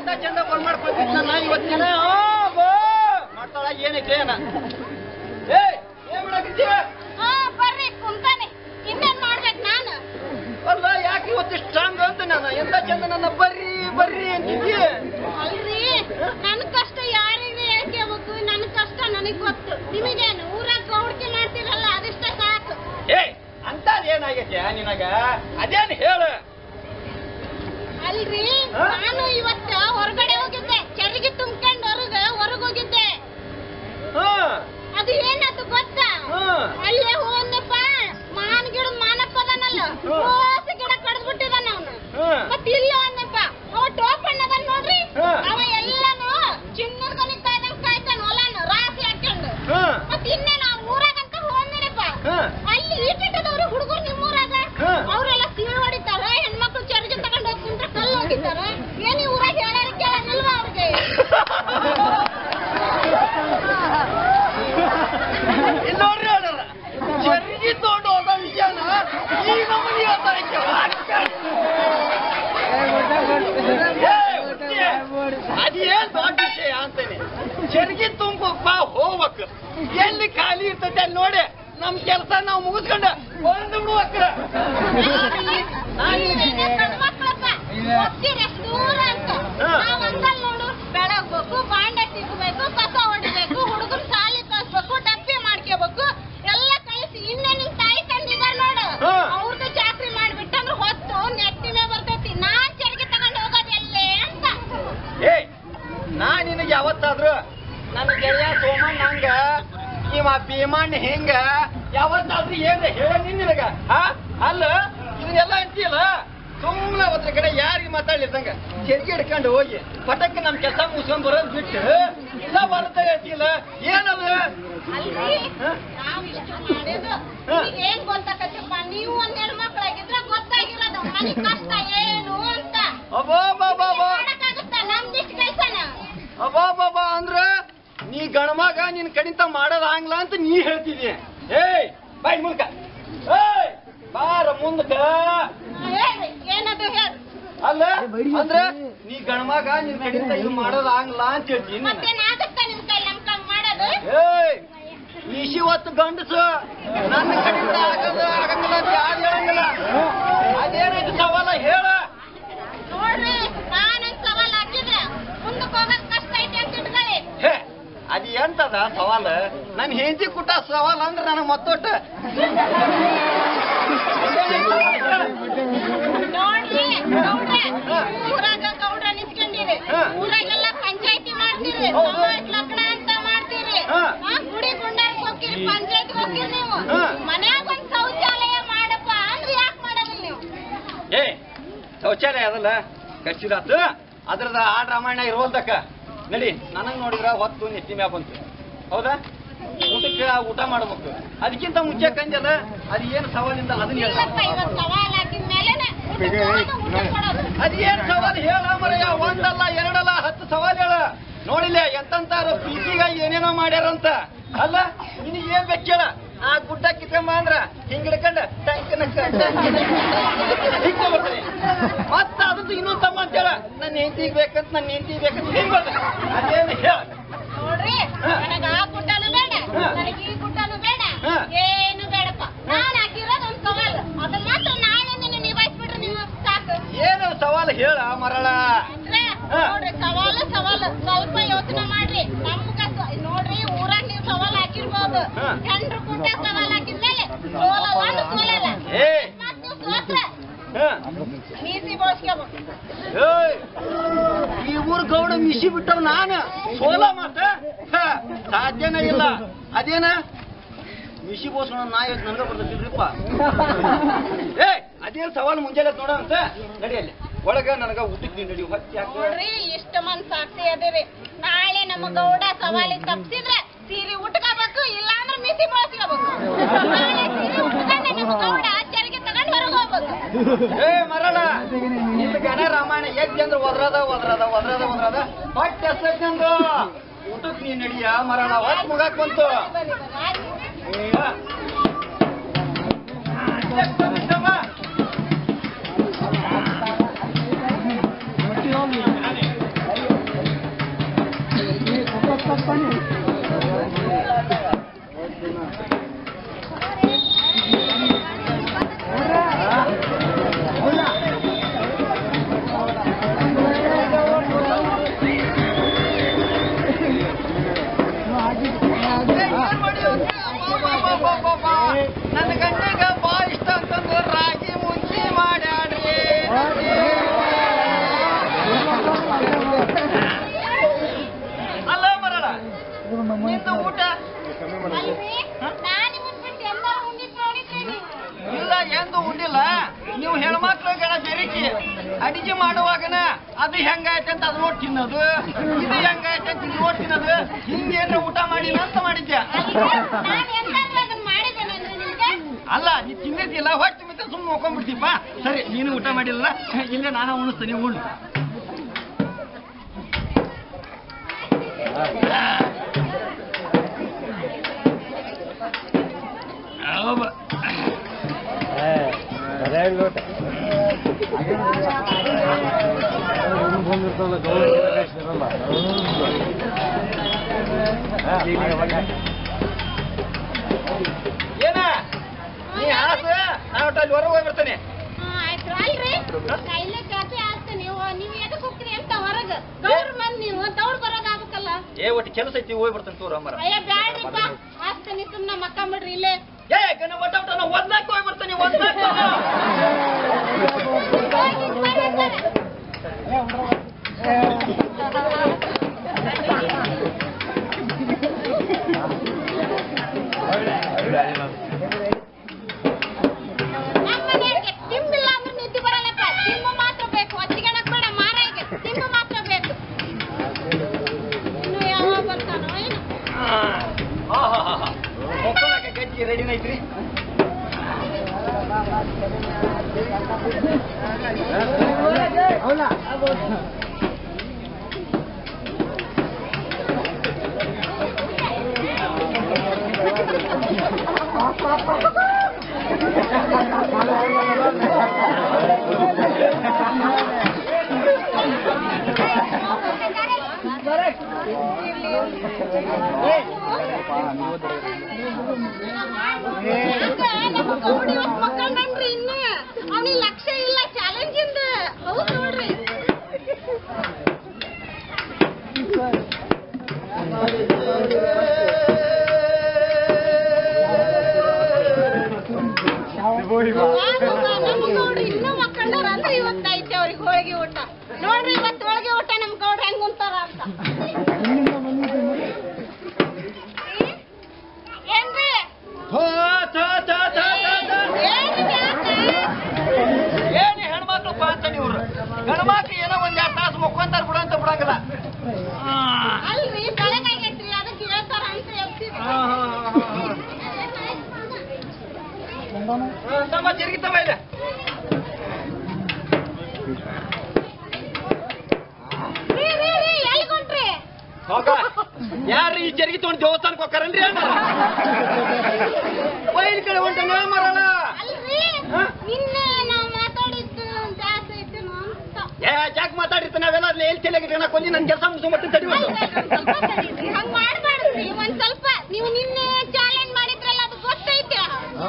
ಎಂತ ಚಂದ ಫೋನ್ ಮಾಡ್ಕೊಳ್ತಿದ್ದ ನಾ ಇವತ್ತಿನ ಆ, ಬಾ. ಮಾಡ್ತಾಳ ಏನೈತೆ ಏನ ಏ ಏನ್ ಮಾಡಾಕತ್ತೀಯ ಹಾ ಬರ್ರಿ ಕುಂತಾನೆ ಇನ್ನೇನ್ ಮಾಡ್ಬೇಕು ನಾನು ಅಲ್ಲ ಯಾಕೆ ಇವತ್ತು ಸ್ಟ್ರಾಂಗ್ ಅಂತ ನಾನು ಎಂತ ಚಂದ ನನ್ನ ಬರ್ರಿ ಬರ್ರಿ ಅಂತಿದ್ದಿ ಅಲ್ರಿ ನನ್ ಕಷ್ಟ ಯಾರಿಗೆ ಹೇಳ್ಕೋಬೇಕು ನನ್ ಕಷ್ಟ ನನಗ್ ಗೊತ್ತು ನಿಮಗೇನು ಊರಾಗ ಗೌಡ್ಕೆ ಮಾಡ್ತಿರಲ್ಲ ಅದಿಷ್ಟ ಸಾಕು ಏ ಅಂತ ಏನಾಗೈತೆ ನಿನಗ ಅದೇನ್ ಹೇಳು ಅಲ್ರಿ ಹಾ? ನಾನು ಇವತ್ತ ಹೊರಗಡೆ ಹೋಗಿದ್ದೆ ಚರಿಗೆ ತುಂಬ್ಕೊಂಡು ಹೊರಗ ಹೊರಗ್ ಹೋಗಿದ್ದೆ ಹಾ ಅದು ಏನಾಯ್ತು ಗೊತ್ತಾ ಹಾ. ಅಲ್ಲೇ ಹೋದಪ್ಪ ಮಾನ್ ಗಿಡ ಮಾನಪ್ಪ ಅದನಲ್ಲ ಹಾ. ಹೋಸ ಗಿಡ ಕಡ್ದ್ಬಿಟ್ಟಿದಾನ ಅವನು ಹಾ. ಮತ್ ಇಲ್ಲ ಅಂದಪ್ಪ ಅವ ಟೋಪಣ್ಣ ಅದನ್ ನೋಡ್ರಿ ಹಾ. ಅವ ಎಲ್ಲಾನು ಚಿನ್ನದ ಗಣಿ ಕಾಯ್ದಂಗ್ ಕಾಯ್ತಾನ ಹೊಲಾನ ರಾಸಿ ಹಾಕೊಂಡು ಹಾ ಮತ್ ಇನ್ನೇನು ಆ ಊರಾಗಂತ ಹೋದ್ನಪ್ಪ ಹಾ. ಅಲ್ಲಿ ಇಟ್ಟಿಟ್ಟದವ್ರು ಹುಡುಗರು ನಿಮ್ಮೂರಾಗ ಹಾ. ಅವರೆಲ್ಲ ಸೀಳ್ ಹೊಡಿತಾರ ಹೆಣ್ಮಕ್ಳು ಚರಿಗೆ ತಗೊಂಡ್ ಹೋಗಿ ಕುಂತ್ರ ಕಲ್ಲು ಹೋಗಿತಾರ ಏನ್ ಈ ಊರಾಗ ಹೇಳಾರ ಕೇಳಂಗಿಲ್ವಾ ಅವ್ರಿಗೆ ಇಲ್ಲಿ ನೋಡ್ರಿ ಅಣ್ಣಾರ, ಚರ್ಗಿ ತಗೊಂಡು ಹೋಗೋ ವಿಷಯನ ಈ ನಮೂನಿ ಹೇಳ್ತಾರೆ ಅದೇನ್ ದೊಡ್ಡ ವಿಷಯ ಅಂತಾನೆ ಚರ್ಗಿ ತುಂಬಪ್ಪ ಹೋಗ್ಬೇಕು ಎಲ್ಲಿ ಖಾಲಿ ಇರ್ತೈತೆ ಅಲ್ಲಿ ನೋಡಿ ನಮ್ ಕೆಲಸ ನಾವು ಮುಗಿಸ್ಕೊಂಡು ಬಂದು ಬಿಡ್ಬೇಕ್ರ ನೀವೇನೇ ಗಂಡ್ಮಕ್ಳಪ್ಪ, ಹೋಗ್ತೀರಿ ಅಷ್ಟ್ ದೂರ ಅಂತ. ಹಾ. ನಾವ್ ಹಂಗಲ್ಲ ನೋಡು, ಬೆಳಗ್ಬೇಕು, ಬಾಂಡೆ ತಿಕ್ಬೇಕು, ಕಸ ಹೊಡಿಬೇಕು, ಹುಡುಗನ್ ಶಾಲಿ ಕಳ್ಸ್ಬೇಕು, ಡಬ್ಬಿ ಮಾಡ್ಕೋಬೇಕು, ಎಲ್ಲ ಕಳಿಸಿ ಇನ್ನೇ ನಿಮ್ ತಾಯಿ ತಂದಿದಾರ್ ನೋಡು ಹಾ. ಅವ್ರ್ದು ಚಾಕ್ರಿ ಮಾಡ್ಬಿಟ್ಟಂದ್ರೆ ಹೊತ್ತು ನೆಟ್ಟಿನೇ ಬರ್ತೈತಿ ನಾನ್ ಚರಿಗೆ ತಗೊಂಡ್ ಹೋಗೋದ್ ಎಲ್ಲೇ ಅಂತ ಏ ನಾ ನಿನಗೆ ಯಾವತ್ತಾದ್ರು ನನ್ನ ಗೆಳೆಯ ಸೋಮಣ್ಣ ಹಂಗ ಇವ ಭೀಮಣ್ಣ ಹಿಂಗ ಯಾವತ್ತಾದ್ರೂ ಏನ್ ಹೇಳ ನಿನಗ ಹಾ ಅಲ್ಲ ಇದನ್ನೆಲ್ಲ ಅಂತೀಯಲ್ಲ ಸುಮ್ಮನೆ ಒಂದ್ರ ಕಡೆ ಯಾರಿಗೆ ಮಾತಾಡ್ಲಿದ್ದಂಗ ಚೆರಿಗೆ ಹಿಡ್ಕೊಂಡು ಹೋಗಿ ಪಟಕ್ಕೆ ನಮ್ ಕೆಲಸ ಮುಗಿಸ್ಕೊಂಡ್ ಬರೋದ್ ಬಿಟ್ಟು ಇಲ್ಲ ಬರ್ತಾ ಹೇಳ್ತಿಲ್ಲ ಏನದು ಅಲ್ರಿ ಹಾ? ನಾವ್ ಇಷ್ಟು ಮಾಡಿದ್ದು ಹಾ. ಈಗ ಏನ್ ಗೊತ್ತಾಕತ್ತಪ್ಪ ನೀವು ಒಂದ್ ಹೆಣ್ಮಕ್ಳಾಗಿದ್ರೆ ಗೊತ್ತಾಗಿರೋದು ಮನೆ ಕಷ್ಟ ಏನು ಅಂತ ಅಬ್ಬಾಬಾಬಾಬಾ ಮಾಡಕ್ಕಾಗುತ್ತಾ ನಮ್ದಿಷ್ಟು ಕೆಲ್ಸನ ಅಬ್ಬಾಬಾಬಾ ಅಂದ್ರ ನೀ ಗಣಮಗ ನಿನ್ ಕಡಿಂತ ಮಾಡೋದ್ ಆಗ್ಲ ಅಂತ ನೀ ಹೇಳ್ತಿದಿ ಏಯ್ ಬಾಯ್ ಮುಲ್ಕ ಏಯ್ ಬಾರ ಮುಂದಕ ಹೇಳ್ರಿ ಏನದು ಹೇಳ ಅಲ್ಲ ಅಂದ್ರ ನೀ ಗಣಮಗ ನಿನ್ ಕಡಿಂತ ಇದು ಮಾಡೋದ್ ಆಗ್ಲ ಅಂತ ಹೇಳ್ತೀನಿ ಮತ್ತೇನ್ ಆಗುತ್ತಾ ನಿಮ್ ಕೈ ನಮ್ ಕೈ ಮಾಡೋದು ಏಯ್ ನಿಶಿ ಹೊತ್ತು ಗಂಡಸು ನನ್ನ ಕಡಿಂದ ಆಗಲ್ಲ ಆಗಂಗಿಲ್ಲ ಅಂತ ಯಾರು ಹೇಳಂಗಿಲ್ಲ ಅದೇನೈತಿ ಸವಾಲ ಹೇಳ ನೋಡ್ರಿ ನಾನೊಂದ್ ಸವಾಲ್ ಹಾಕಿದ್ರೆ ಮುಂದಕ್ಕೆ ಹೋಗೋದ್ ಕಷ್ಟ ಐತೆ ಅಂತ ಇಟ್ಕೊಳ್ಳಿ ಹೇ ಅದ್ ಎಂತದ ಸವಾಲ ನನ್ ಹೆಂಡತಿ ಕುಟ ಸವಾಲ್ ಅಂದ್ರ ನನಗ್ ಮತ್ತೊಟ್ಟ ನೋಡ್ರಿ ಗೌಡ್ರೆ ಊರಾಗ ಗೌಡ್ರ ನಿಂತ್ಕೊಂಡಿರಿ ಹಾ. ಊರಾಗೆಲ್ಲ ಪಂಚಾಯತಿ ಮಾಡ್ತೀರಿ ಹೌದು. ಸಮಾಜ ಲಗ್ನ ಅಂತ ಮಾಡ್ತೀರಿ ಹಾ. ಆ, ಗುಡಿ ಗುಂಡಾರ್ಕ್ ಹೋಗ್ತೀರಿ ಪಂಚಾಯತ್ ಹೋಗ್ತೀರಿ ನೀವು ಹಾ. ಮನ್ಯಾಗ ಒಂದ್ ಶೌಚಾಲಯ ಮಾಡಪ್ಪ ಅಂದ್ರೆ ಯಾಕೆ ಮಾಡೋದಿಲ್ಲ ನೀವು ಏ ಶೌಚಾಲಯ ಅದಲ್ಲ ಕಚ್ಚಿದಾತು ಅದ್ರದ ಆ ರಾಮಾಯಣ ಇರೋಲ್ದಕ್ಕ ನಡಿ ನನಗ್ ನೋಡಿದ್ರ ಹೊತ್ತು ನೆತ್ತಿ ಮ್ಯಾಗ ಬಂತು ಹೌದಾ ಊಟಕ್ಕೆ ಊಟ ಮಾಡ್ಬೇಕು ಅದಕ್ಕಿಂತ ಮುಂಚೆ ಕಂಜಲ್ಲ ಅದ್ ಏನ್ ಸವಾಲಿಂದ ಅದನ್ನ ಹೇಳ ಇಲ್ಲಪ್ಪ ಇವತ್ತು ಸವಾಲ್ ಹಾಕಿದ ಮೇಲೆನೆ ಊಟಕ್ಕೆ ಹೋಗೋದು, ಊಟ ಕೊಡೋದು ಅದ್ ಏನ್ ಸವಾಲ್ ಹೇಳ ಮರಯ್ಯ ಒಂದಲ್ಲ ಎರಡಲ್ಲ ಹತ್ತು ಸವಾಲ್ ಹೇಳ ನೋಡಿಲ್ಲ ಎಂತಂತಾರು ಪ್ರೀತಿಗಾಗಿ ಏನೇನೋ ಮಾಡ್ಯಾರಂತ ಅಲ್ಲ ನಿನಗೆ ಏನ್ ಬೇಕು ಕೇಳ ಆ ಗುಡ್ಡ ಕಿತ್ಕೊಂಬ ಅಂದ್ರ ಹಿಂಗ್ ಹಿಡ್ಕೊಂಡ ಟಂಕನ ಮತ್ತ ಅದದ್ದು ಇನ್ನೊಂದ್ ತಮ್ಮ ಅಂತ ಹೇಳ ನನ್ನ ಹೆಂಡತಿಗ್ ಬೇಕಂತ ನನ್ನ ಹೆಂಡತಿ ಬೇಕಂತ ಹಿಂಗ್ ಬರ್ತಾನೆ ಅದೇನು ಹೇಳ ನೋಡ್ರಿ ಹಾ. ನನಗ ಆ ಗುಡ್ಡನು ಬೇಡ ಹಾ. ನನಗೆ ಈ ಗುಡ್ಡನು ಬೇಡ ಹಾ. ಏನು ಬೇಡಪ್ಪ ನಾನ್ ಹಾಕಿರೋದು ಒಂದ್ ಸವಾಲ್ ಅದನ್ನ ಮಾತ್ರ ನಾಳೆ ನಿನ್ನ ನಿಭಾಯಿಸ್ಬಿಟ್ರೆ ನೀವು ಸಾಕು ಏನು ಸವಾಲ್ ಹೇಳ ಮರಳ ಅಂದ್ರೆ ಹಾ. ನೋಡ್ರಿ ಸವಾಲು ಸವಾಲು ಸ್ವಲ್ಪ ಯೋಚನೆ ಮಾಡ್ರಿ ನಮ್ಗ ಸ- ನೋಡ್ರಿ ಊರಾಗ ನೀವು ಸವಾಲ್ ಹಾಕಿರ್ಬೋದು ಹಾ. ಹೆಂಡ್ರು ಕುಟ್ಟ ಸವಾಲ್ ಹಾಕಿದ್ಮೇಲೆ ಸೋಲಲ್ಲ ಅಂದ್ರೆ ಸೋಲಲ್ಲ ಏ. ಮತ್ತ್ ನೀವು ಸೋತ್ರೆ ಹ. ನೀತಿ ಬೋಳ್ಸ್ಕೋಬೇಕು ಏಯ್, ಈ ಊರ್ ಗೌಡ ಮಿಸಿ ಬಿಟ್ಟವ್ ನಾನು ಸೋಲ ಮಾತ ಹ, ಸಾಧ್ಯನೇ ಇಲ್ಲ ಅದೇನ ಮಿಸಿ ಬೋಸ್ಕೊಳ ನಾ ಇವತ್ತು ನನಗ ಬರ್ತೈತಿಲ್ರಿಪ್ಪ ಏ ಅದೇನ್ ಸವಾಲ್ ಮುಂಜಾನೆ ನೋಡ ಅಂತ ನಡಿಯಲ್ಲಿ ಒಳಗ ನನಗ ಊಟಕ್ಕೆ ನಡಿ ಹೊತ್ತಿ ಹಾಕ ನೋಡ್ರಿ ಇಷ್ಟ ಮನ್ಸ್ ಸಾಕ್ತಿ ಅದಿರಿ ನಾಳೆ ನಮ್ಮ ಗೌಡ ಸವಾಲಿ ತಪ್ಸಿದ್ರೆ ಸೀರೆ ಉಟ್ಕೋಬೇಕು ಇಲ್ಲ ಅಂದ್ರೆ ಮಿತಿ ಬಳಸ್ಕೋಬೇಕು ನಾಳೆ ಸೀರೆ ಉಟ್ಕೊಂಡೆ ನಮ್ಮ ಗೌಡ ಚರಿಗೆ ತಗೊಂಡ್ ಹೊರಗೆ ಹೋಗ್ಬೇಕು ಏ ಮರಳ ಇಲ್ಲಿ ಗಣ ರಾಮಾಯಣ ಎದ್ದಿ ಅಂದ್ರೆ ಒದ್ರದ ಒದ್ರದ ಒದ್ರದ ಒದ್ರದ ಹೊಟ್ಟೆ ಎಸಕ್ನಂದು ಊಟಕ್ಕೆ ನೀನ್ ನಡಿಯ ಮರಳ ಹೊತ್ತು ಮುಗಾಕ್ ಬಂತು ಬನ್ನಿ, ಬನ್ನಿ, ಆಯ್ತು. ಹ. ಎಷ್ಟು ನಿಮಿಷಮ್ಮ? ಎಂದು ಉಂಡಿಲ್ಲ ನೀವು ಹೆಣ್ಮಕ್ಳು ಗಣ ಬೆರಿಕಿ ಅಡಿಗೆ ಮಾಡುವಾಗನ ಅದು ಹೆಂಗಾಯ್ತು ಅಂತ ಅದು ನೋಡಿ ತಿನ್ನೋದು ಇದು ಹೆಂಗಾಯ್ತು ಅಂತ ಇದು ನೋಡಿ ತಿನ್ನೋದು ಹಿಂಗೇನ್ರ ಊಟ ಮಾಡಿಲ್ಲ ಅಂತ ಮಾಡಿದ್ದೆ ನಾನು ಎಂತಾದ್ರೂ ಅದನ್ನ ಮಾಡಿದ್ದೇನೆ ನಿಮ್ಗೆ ಅಲ್ಲ ನೀ ತಿನ್ನಿದ್ದಿಲ್ಲ ಹೊಟ್ಟೆ ಮತ್ತೆ ಸುಮ್ಮನೆ ಹೋಗ್ಕೊಂಡ್ಬಿಡ್ತೀಪ್ಪ ಸರಿ ನೀನು ಊಟ ಮಾಡಿಲ್ಲ ಇಲ್ಲೇ ನಾನು ಉಣಿಸ್ತೀನಿ ಉಣ್ಣು ಹೌದು. ಏನ ನೀ ಹಾಸ ನಾನು ಒಟ್ಟು ಅಲ್ಲಿ ಹೊರಗೆ ಹೋಗ್ಬಿಡ್ತೇನೆ ಹಾ, ಆಯ್ತು ಅಲ್ರಿ ಕೈಲೇ ಕತೆ ಆಗ್ತೇನೆ ನೀವು ನೀವು ಎದಕ್ಕೆ ಹೋಗ್ತೀರಿ ಅಂತ ಹೊರಗ ಗೌರ್ ಮಂದಿ ನೀವು ದೌಡ್ ಬರೋದಾಗಬೇಕಲ್ಲ ಏ ಒಟ್ಟು ಕೆಲಸ ಐತಿ ಹೋಗ್ಬಿಡ್ತೇನೆ ತೋರ ಅಮ್ಮರ ಅಯ್ಯ ಬ್ಯಾಡ್ರಿಪ್ಪ ಹಾಕ್ತೇನೆ ಸುಮ್ಮನೆ ಮಕ್ಕಂಬಿಡ್ರಿ ಇಲ್ಲೇ ಏ ಗಣ ಒಟ್ಟ ಒಟ್ಟ ನಾ ಒಂದಾಕ್ ಹೋಗ್ಬಿಡ್ತೇನೆ ಒಂದಾಕ್ ಹೋಗಿ ಬರ್ರಿ, ಬರ್ರಿ. ನಮ್ಮ ಮನೆಯವ್ರಿಗೆ ತಿಂಬಿಲ್ಲ ಅಂದ್ರೆ ನಿದ್ದೆ ಬರಲ್ಲಪ್ಪ ತಿಂಬು ಮಾತ್ರ ಬೇಕು ಒಚ್ಚಿಗೆಣಕ್ ಬೇಡ ಮಾರಾಯಿಗೆ ತಿಂಬು ಮಾತ್ರ ಬೇಕು ಇನ್ನು ಯಾವಾಗ ಬರ್ತಾನೋ ಏನು ಒಪ್ಪಳಕ್ಕೆ ಗಜ್ಜಿ ರೆಡಿನ ಐತ್ರಿ ನಮ್ಮ ಗೌಡಿ ಇವತ್ತು ಮಕ್ಕಂಡ್ರಿ ಇನ್ನು ಅವನಿಗೆ ಲಕ್ಷ್ಯ ಇಲ್ಲ ಚಾಲೆಂಜ್ ಇಂದ ಹೌದು ನೋಡ್ರಿ ನಮ್ಮ ಗೌಡ್ರು ಇನ್ನೂ ಮಕ್ಕಂಡಾರ ಅಂದ್ರೆ ಇವತ್ತೈತೆ ಅವ್ರಿಗೆ ಹೋಳಿಗೆ ಊಟ ನೋಡ್ರಿ ಇವತ್ತು ಹೋಳಿಗೆ ಊಟ ನಮ್ ಗೌಡ್ರ ಹೆಂಗ್ ಉಂತಾರ ಅಂತ ಏನ್ರಿ ಥೋ, ಥೋ, ಥೋ, ಥೋ, ಥೋ, ಥೋ. ಏನಿದೆ ಆತ? ಏನ್ ಹೆಣ್ಮಕ್ಳು ಪಾಂತ ಇವ್ರು ಗಂಡ್ಮಕ್ಳು ಏನೋ ಒಂದ್ ಎರಡ್ ತಾಸು ಮುಕ್ಕೊಂತಾರ ಬಿಡ ಅಂತ ಬಿಡಂಗಿಲ್ಲ ಆ. ಅಲ್ರಿ ಬೆಳಗಾಗೈತ್ರಿ ಅದಕ್ಕೆ ಹೇಳ್ತಾರ ಅಂತ ಎಬ್ಸಿದ್ರು. ಆ, ಆ, ಆ, ಆ. ಆ, ತಮ್ಮ ತಿರುಗಿ ತಮ್ಮ ಇದೆ ರೀ, ರೀ, ರೀ, ಎಲ್ಲಿಗ್ ಹೊಂಟ್ರಿ? ಹೋಗ ಯಾರು ಈ ಜರ್ಗಿ ತೊಗೊಂಡು ದೇವಸ್ಥಾನಕ್ಕೆ ಹೋಗ್ತಾರನ್ರಿ ಬೈಲ್ ಕಡೆ ಹೊಂಟನ ಮರಳ ಅಲ್ರಿ, ಹಾ? ನಿನ್ನೆ ನಾವ್ ಮಾತಾಡಿದ್ದು ಜಾಸ್ತಿ ಐತೇನೋ ಅಂತ. ಏ ಜಾಕ್ ಮಾತಾಡಿರ್ತಾನೆ ನಾವೆಲ್ಲ ಅಲ್ಲಿ ಎಲ್ಲಿ ತಿಳಿಯಾಗಿದ್ರೆ ನಾ ಕೊಲ್ಲಿ ನನ್ನ ಕೆಲಸ ಮುಗಿಸ್ಕೊಂಬರ್ತೀನಿ ತಡಿ ಅಲ್ರಿ, ಒಂದು. ಒಂದ್ ಸ್ವಲ್ಪ ತಡೀರಿ. ಹಂಗ್ ಮಾಡ್ಬಾರ್ದ್ರಿ, ಒಂದ್ ಸ್ವಲ್ಪ ನೀವು ನಿನ್ನೆ ಚಾಲೆಂಜ್ ಮಾಡಿದ್ರಲ್ಲ ಅದು ಗೊತ್ತೈತೆ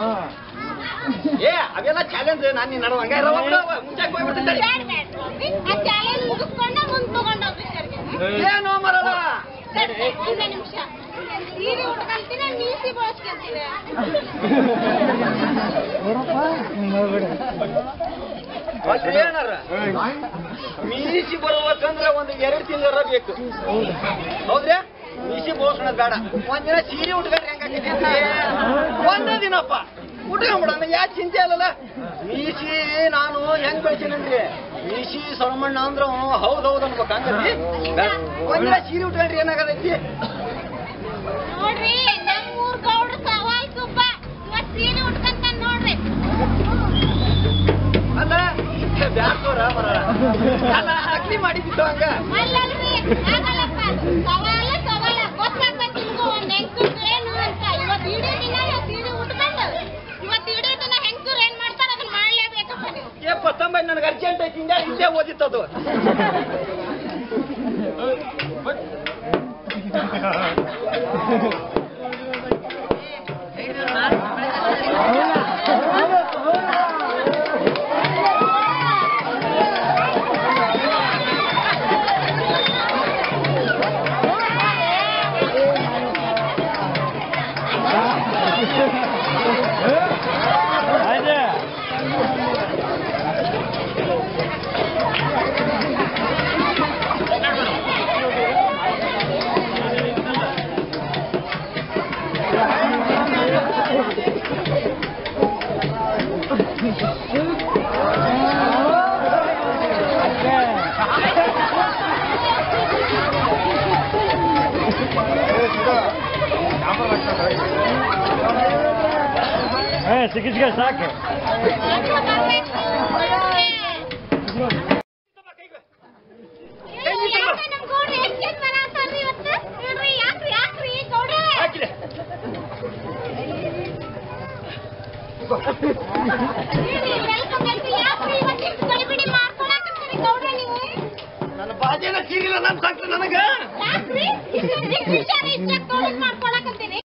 ಏ ಅವೆಲ್ಲ ಚಾಲೆಂಜ್ ನಾನು ನೀನು ನಡುವ ಹಂಗ ಮುಂಚಾಕ್ ಹೋಗ್ಬಿಡ್ತೀನಿ ತಡಿ. ಬ್ಯಾಡ್ ಬ್ಯಾಡ್ರಿ. ಆ ಚಾಲೆಂಜ್ ಮುಗಿಸ್ಕೊಂಡ ಮುಂದ್ ತಗೊಂಡೋಗ್ರಿ ಸರ್ಗೆ. ಏನೋ ಮರಳ ಸರಿ, ಒಂದೇ ನಿಮಿಷ ಸೀರೆ ಉಟ್ಕೊಂತೀರ ನೀಸಿ ಬಳಸ್ಕೊಂತೀರ ಒಟ್ಟು ಏನಾರ ಮೀಸಿ ಬರ್ಬೇಕಂದ್ರೆ ಒಂದು ಎರಡು ತಿಂಗಳ ಬೇಕು ಹೌದ್ರಿ ಮೀಸಿ ಬೋಳ್ಸ್ಕೊಳದ್ ಬೇಡ ಒಂದಿನ ಸೀರೆ ಉಟ್ಕೊಂಡ್ರೆ ಹೆಂಗಾಕೈತಿ ಒಂದೇ ದಿನಪ್ಪ ಉಟ್ಕೊಂಡ್ಬಿಡಣ ಯಾ ಚಿಂತೆ ಅಲ್ಲಲ್ಲ ಮೀಸಿ ನಾನು ಹೆಂಗ್ ಬೆಳ್ಸೀನಂದ್ರಿ ಮೀಸಿ ಸೊಳಮಣ್ಣ ಅಂದ್ರ ಹೌದ್ ಹೌದ್ ಅನ್ಬೇಕು ಹಂಗತಿ ಒಂದಿನ ಸೀರೆ ಉಟ್ಕೊಂಡ್ರಿ ಏನಾಗದೈತಿ ನೋಡ್ರಿ ನಮ್ಮೂರ್ ಗೌಡ್ರ ಸವಾಲ್ ಸುಬ್ಬ ಇವತ್ ಸೀರೆ ಉಟ್ಕೊಂತ ನೋಡ್ರಿ ಅಲ್ಲ ಬ್ಯಾಡ್ತೋರ ಬರ ಅಲ್ಲ ಅಗ್ಲಿ ಮಾಡಿದ್ದಿತ್ತು ಹಂಗ ಅಲ್ಲಲ್ರಿ ಆಗಲ್ಲಪ್ಪ ಸವಾಲ ಸವಾಲ ಗೊತ್ತಾಗ್ಬೇಕು ನಿಮ್ಗೂ ಒಂದ್ ಹೆಂಗ್ಸುರ್ ಏನು ಅಂತ ಇವತ್ ಇಡೀ ದಿನ ನಾವ್ ಸೀರೆ ಉಟ್ಕೊಂಡು ಇವತ್ ಇಡೀ ದಿನ ಹೆಂಗ್ಸುರ್ ಏನ್ ಮಾಡ್ತಾರ ಅದನ್ನ ಮಾಡ್ಲೇಬೇಕಪ್ಪ ನೀವು ಏಪ್ಪ ತಂಬೈ ನನಗೆ ಅರ್ಜೆಂಟ್ ಐತಿ ಹಿಂದೆ ಹಿಂದೆ ಓದಿತ್ತದು ಏ ಸಿಕ್ಕಿಸ್ಗೆ ಸಾಕು ಯಾಕೆ ನಮ್ ಗೌಡ್ರು ಎಷ್ಟ್ ಜನ ಬರಾತಾರ್ರಿ ಇವತ್ತು? ಹೇಳ್ರಿ, ಯಾಕ್ರಿ, ಯಾಕ್ರಿ, ಗೌಡ್ರೆ? ಹಾಕಿದೆ ಹೇಳ್ರಿ, welcome, welcome. ಯಾಕ್ರಿ ಇವತ್ತು ಇಷ್ಟ್ ಗಡಿಬಿಡಿ ಮಾಡ್ಕೊಳಕತ್ತೀರಿ ಗೌಡ್ರೆ ನೀವು? ನನ್ನ ಬಾಜೇನ ಸೀರಿಲ್ಲ ನನ್ ಸಾಕ್ತ ನನಗ ಯಾಕ್ರಿ? ಇಷ್ಟೊಂದ್ ವಿಚಾರ ಇಷ್ಟಾಗ್ ಗೌಡ್ರು ಮಾಡ್ಕೊಳಕತ್ತೀರಿ?